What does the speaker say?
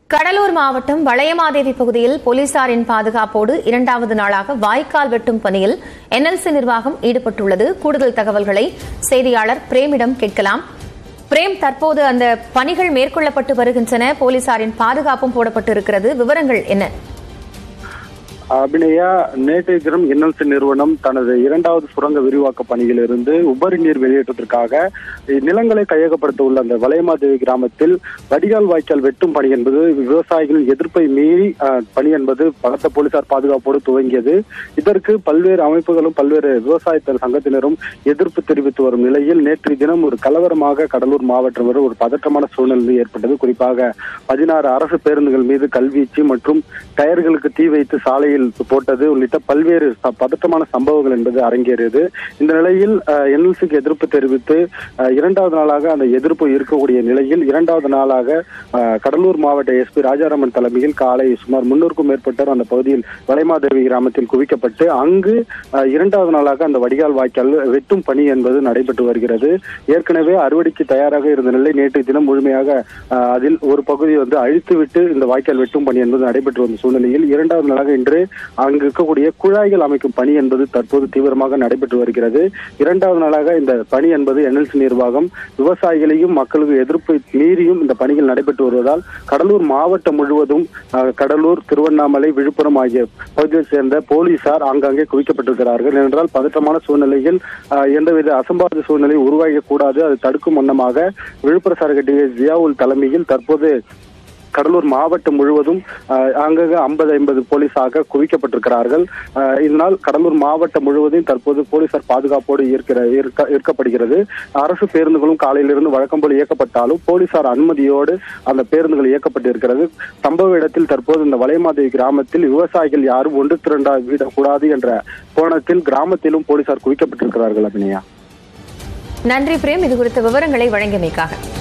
கடலூர் மாவட்டம் வளையமாதேவி பகுதியில் போலீசாரின் பாதுகாப்போடு இரண்டாவது நாளாக வாய்க்கால் வெட்டும் பணியில் என்எல்சி நிர்வாகம் ஈடுபட்டுள்ளது கூடுதல் தகவல்களை செய்தியாளர் பிரேமிடம் கேட்கலாம் பிரேம் தற்போது அந்த பணிகள் மேற்கொள்ளப்பட்டு வருகின்றன போலீசாரின் பாதுகாப்பும் போடப்பட்டு இருக்கிறது விவரங்கள் என்ன அபிநயா நேற்றைய தினம் என்எல்சி நிறுவனம் தனது இரண்டாவது சுரங்க விரிவாக்க பணியிலிருந்து உபரி நீர் வெளியேற்றத்திற்காக நிலங்களை கையகப்படுத்த உள்ள அந்த வளையமாதேவி கிராமத்தில் வடிகால் வாய்க்கால் வெட்டும் பணி என்பது விவசாயிகளின் எதிர்ப்பை மீறி அஹ், பணி என்பது பலத்த போலீசார் பாதுகாப்போடு துவங்கியது இதற்கு பல்வேறு அமைப்புகளும் பல்வேறு விவசாய சங்கத்தினரும் எதிர்ப்பு தெரிவித்து வரும் நிலையில் நேற்றைய தினம் ஒரு கலவரமாக கடலூர் மாவட்டம் வரை ஒரு பதற்றமான சூழ்நிலை ஏற்பட்டது குறிப்பாக பதினாறு அரசு பேருந்துகள் மீது கல்வீச்சு மற்றும் டயர்களுக்கு தீ வைத்து சாலையில் போட்டது உள்ளிட்ட பல்வேறு ச- பதற்றமான சம்பவங்கள் என்பது அரங்கேறியது இந்த நிலையில் என்எல்சிக்கு எதிர்ப்பு தெரிவித்து அஹ், இரண்டாவது நாளாக அந்த எதிர்ப்பு இருக்கக்கூடிய நிலையில் இரண்டாவது நாளாக அஹ், கடலூர் மாவட்ட எஸ்பி ராஜாராமன் தலைமையில் காலை சுமார் முன்னூறுக்கும் மேற்பட்டோர் அந்த பகுதியில் வளைமாதேவி கிராமத்தில் குவிக்கப்பட்டு அங்கு அஹ், இரண்டாவது நாளாக அந்த வடிகால் வாய்க்கால் வெட்டும் பணி என்பது நடைபெற்று வருகிறது ஏற்கனவே அறுவடைக்கு தயாராக இருந்த நிலை நேற்று தினம் முழுமையாக அஹ், அதில் ஒரு பகுதி வந்து அழித்துவிட்டு இந்த வாய்க்கால் வெட்டும் பணி என்பது நடைபெற்று வந்த சூழ்நிலையில் இரண்டாவது நாளாக இன்று அங்கு இருக்கக்கூடிய குழாய்கள் அமைக்கும் பணி என்பது தற்போது தீவிரமாக நடைபெற்று வருகிறது இரண்டாவது நாளாக இந்த பணி என்பது என்எல்சி நிர்வாகம் விவசாயிகளையும் மக்களுக்கு எதிர்ப்பு மீறியும் இந்த பணிகள் நடைபெற்று வருவதால் கடலூர் மாவட்டம் முழுவதும் அஹ், கடலூர் திருவண்ணாமலை விழுப்புரம் ஆகிய பகுதியைச் சேர்ந்த போலீசார் ஆங்காங்கே குவிக்கப்பட்டிருக்கிறார்கள் என்றால் பதற்றமான சூழ்நிலையில் அஹ், எந்தவித அசம்பாவித சூழ்நிலை உருவாகக்கூடாது அதை தடுக்கும் வண்ணமாக விழுப்புர சார்கட்டிய ஜியாவுல் தலைமையில் தற்போது கடலூர் மாவட்டம் முழுவதும் அஹ், அங்கங்க ஐம்பது ஐம்பது போலீஸாக குவிக்கப்பட்டிருக்கிறார்கள் அஹ், இதனால் கடலூர் மாவட்டம் முழுவதும் தற்போது போலீசார் பாதுகாப்போடு இருக்கிற இருக்க- இருக்கப்படுகிறது அரசு பேருந்துகளும் காலையிலிருந்து வழக்கம் போல் இயக்கப்பட்டாலும் போலீசார் அனுமதியோடு அந்த பேருந்துகள் இயக்கப்பட்டிருக்கிறது சம்பவ இடத்தில் தற்போது இந்த வளையமாதேவி கிராமத்தில் விவசாயிகள் யாரும் ஒன்று திரண்டா விடக்கூடாது என்ற கோணத்தில் கிராமத்திலும் போலீசார் குவிக்கப்பட்டிருக்கிறார்கள் அபிநயா நன்றி பிரேம் இது குறித்த விவரங்களை வழங்கியமைக்காக